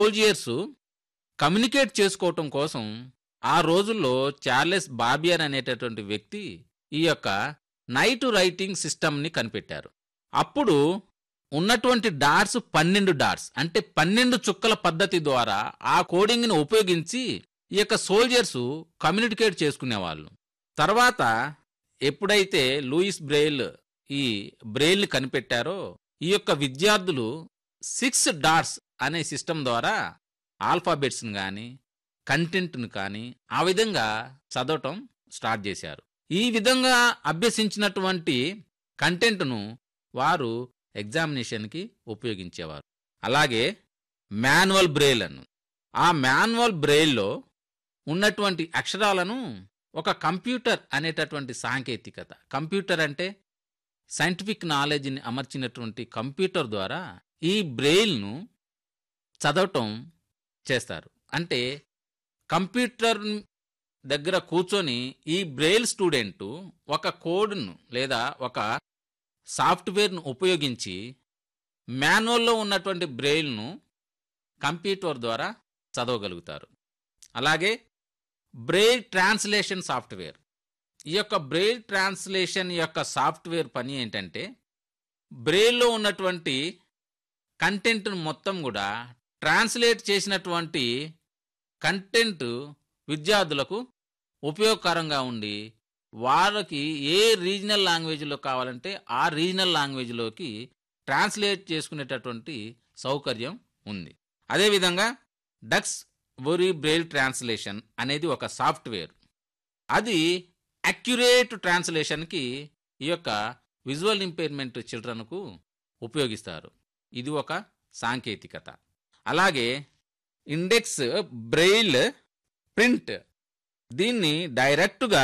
సోల్జియర్స్ communicate చేసుకోవటం కోసం ఆ రోజుల్లో చార్లెస్ బాబియర్ అనేటటువంటి వ్యక్తి ఈ యొక్క నైట్ రైటింగ్ సిస్టమ్ని కనిపెట్టారు అప్పుడు ఉన్నటువంటి డాట్స్ పన్నెండు డాట్స్ అంటే పన్నెండు చుక్కల పద్ధతి ద్వారా ఆ కోడింగ్ని ఉపయోగించి ఈ యొక్క సోల్జర్స్ కమ్యూనికేట్ చేసుకునేవాళ్ళు తర్వాత ఎప్పుడైతే లూయిస్ బ్రెయిల్ ఈ బ్రెయిల్ని కనిపెట్టారో ఈ యొక్క విద్యార్థులు సిక్స్ డాట్స్ అనే సిస్టమ్ ద్వారా ఆల్ఫాబెట్స్ని కానీ కంటెంట్ను కానీ ఆ విధంగా చదవటం స్టార్ట్ చేశారు ఈ విధంగా అభ్యసించినటువంటి కంటెంట్ను వారు ఎగ్జామినేషన్కి ఉపయోగించేవారు అలాగే మాన్యువల్ బ్రెయిల్ అను ఆ మాన్యువల్ బ్రెయిల్లో ఉన్నటువంటి అక్షరాలను ఒక కంప్యూటర్ అనేటటువంటి సాంకేతికత కంప్యూటర్ అంటే సైంటిఫిక్ నాలెడ్జ్ని అమర్చినటువంటి కంప్యూటర్ ద్వారా ఈ బ్రెయిల్ను చదవటం చేస్తారు అంటే కంప్యూటర్ దగ్గర కూర్చొని ఈ బ్రెయిల్ స్టూడెంట్ ఒక కోడ్ను లేదా ఒక సాఫ్ట్వేర్ను ఉపయోగించి మాన్యువల్లో ఉన్నటువంటి బ్రెయిల్ను కంప్యూటర్ ద్వారా చదవగలుగుతారు అలాగే బ్రెయిల్ ట్రాన్స్లేషన్ సాఫ్ట్వేర్ ఈ యొక్క బ్రెయిల్ ట్రాన్స్లేషన్ యొక్క సాఫ్ట్వేర్ పని ఏంటంటే బ్రెయిల్లో ఉన్నటువంటి కంటెంట్ను మొత్తం కూడా ట్రాన్స్లేట్ చేసినటువంటి కంటెంట్ విద్యార్థులకు ఉపయోగకరంగా ఉండి వాళ్ళకి ఏ రీజనల్ లాంగ్వేజ్లో కావాలంటే ఆ రీజనల్ లాంగ్వేజ్లోకి ట్రాన్స్లేట్ చేసుకునేటటువంటి సౌకర్యం ఉంది అదేవిధంగా డక్స్ వొరీ బ్రెయిల్ ట్రాన్స్లేషన్ అనేది ఒక సాఫ్ట్వేర్ అది అక్యురేట్ ట్రాన్స్లేషన్కి ఈ యొక్క విజువల్ ఇంపైర్మెంట్ చిల్డ్రన్కు ఉపయోగిస్తారు ఇది ఒక సాంకేతికత అలాగే ఇండెక్స్ బ్రెయిల్ ప్రింట్ దీన్ని డైరెక్టుగా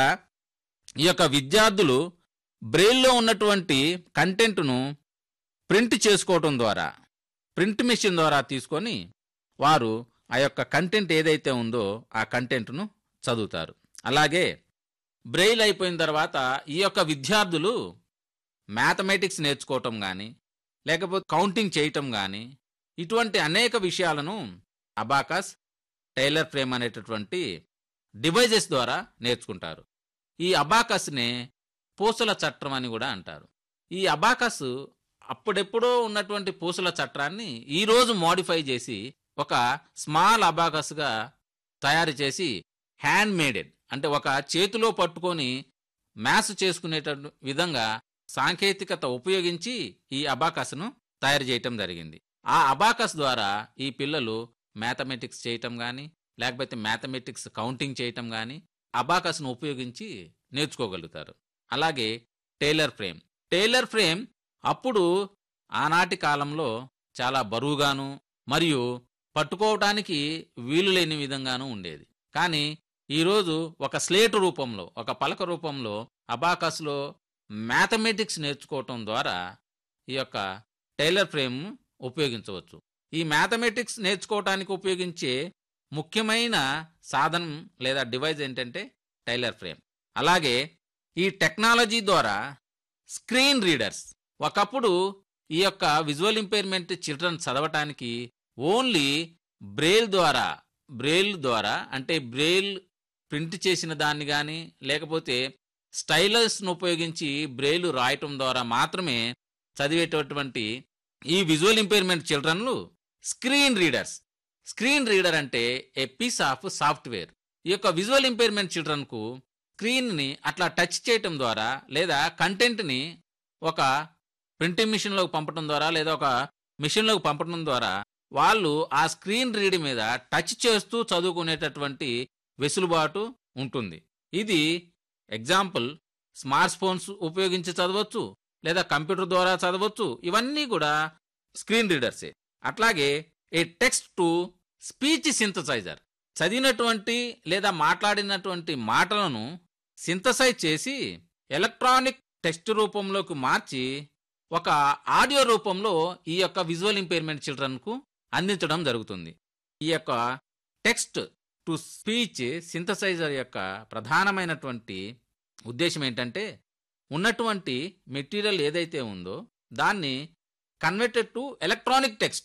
ఈ యొక్క విద్యార్థులు బ్రెయిల్లో ఉన్నటువంటి కంటెంట్ను ప్రింట్ చేసుకోవటం ద్వారా ప్రింట్ మెషిన్ ద్వారా తీసుకొని వారు ఆ యొక్క కంటెంట్ ఏదైతే ఉందో ఆ కంటెంట్ను చదువుతారు అలాగే బ్రెయిల్ అయిపోయిన తర్వాత ఈ యొక్క విద్యార్థులు మ్యాథమెటిక్స్ నేర్చుకోవటం కానీ లేకపోతే కౌంటింగ్ చేయటం కానీ ఇటువంటి అనేక విషయాలను అబాకస్ టైలర్ ఫ్రేమ్ అనేటటువంటి డివైజెస్ ద్వారా నేర్చుకుంటారు ఈ అబాకస్నే పూసల చట్టం అని కూడా అంటారు ఈ అబాకస్ అప్పుడెప్పుడో ఉన్నటువంటి పూసల చట్రాన్ని ఈరోజు మోడిఫై చేసి ఒక స్మాల్ అబాకస్గా తయారు చేసి హ్యాండ్ మేడెడ్ అంటే ఒక చేతిలో పట్టుకొని మ్యాథ్స్ చేసుకునేట విధంగా సాంకేతికత ఉపయోగించి ఈ అబాకస్ను తయారు చేయటం జరిగింది ఆ అబాకస్ ద్వారా ఈ పిల్లలు మ్యాథమెటిక్స్ చేయటం కానీ లేకపోతే మ్యాథమెటిక్స్ కౌంటింగ్ చేయటం కానీ అబాకస్ను ఉపయోగించి నేర్చుకోగలుగుతారు అలాగే టైలర్ ఫ్రేమ్ టైలర్ ఫ్రేమ్ అప్పుడు ఆనాటి కాలంలో చాలా బరువుగాను మరియు పట్టుకోవటానికి వీలు లేని విధంగానూ ఉండేది కానీ ఈరోజు ఒక స్లేట్ రూపంలో ఒక పలక రూపంలో అబాకస్లో మ్యాథమెటిక్స్ నేర్చుకోవటం ద్వారా ఈ యొక్క టైలర్ ఫ్రేమ్ ఉపయోగించవచ్చు ఈ మ్యాథమెటిక్స్ నేర్చుకోవటానికి ఉపయోగించే ముఖ్యమైన సాధనం లేదా డివైజ్ ఏంటంటే టైలర్ ఫ్రేమ్ అలాగే ఈ టెక్నాలజీ ద్వారా స్క్రీన్ రీడర్స్ ఒకప్పుడు ఈ యొక్క విజువల్ ఇంపైర్మెంట్ చిల్డ్రన్ చదవటానికి ఓన్లీ బ్రెయిల్ ద్వారా బ్రెయిల్ ద్వారా అంటే బ్రెయిల్ ప్రింట్ చేసిన దాన్ని కానీ లేకపోతే స్టైలర్స్ను ఉపయోగించి బ్రెయిల్ రాయటం ద్వారా మాత్రమే చదివేటటువంటి ఈ విజువల్ ఇంపైర్మెంట్ చిల్డ్రన్లు స్క్రీన్ రీడర్స్ స్క్రీన్ రీడర్ అంటే ఏ పీస్ ఆఫ్ సాఫ్ట్వేర్ ఈ యొక్క విజువల్ ఇంపైర్మెంట్ చిల్డ్రన్కు స్క్రీన్ని అట్లా టచ్ చేయటం ద్వారా లేదా కంటెంట్ని ఒక ప్రింటింగ్ మిషన్లోకి పంపడం ద్వారా లేదా ఒక మిషన్లోకి పంపడం ద్వారా వాళ్ళు ఆ స్క్రీన్ రీడ్ మీద టచ్ చేస్తూ చదువుకునేటటువంటి వెసులుబాటు ఉంటుంది ఇది ఎగ్జాంపుల్ స్మార్ట్ ఫోన్స్ ఉపయోగించి చదవచ్చు లేదా కంప్యూటర్ ద్వారా చదవచ్చు ఇవన్నీ కూడా స్క్రీన్ రీడర్సే అట్లాగే a text to speech synthesiser చదివినటువంటి లేదా మాట్లాడినటువంటి మాటలను సింథసైజ్ చేసి ఎలక్ట్రానిక్ టెక్స్ట్ రూపంలోకి మార్చి ఒక ఆడియో రూపంలో ఈ యొక్క విజువల్ ఇంపైర్మెంట్ చిల్డ్రన్కు అందించడం జరుగుతుంది ఈ యొక్క టెక్స్ట్ టు స్పీచ్ సింథసైజర్ యొక్క ప్రధానమైనటువంటి ఉద్దేశం ఏంటంటే ఉన్నటువంటి మెటీరియల్ ఏదైతే ఉందో దాన్ని converted to electronic text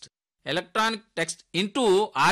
electronic text into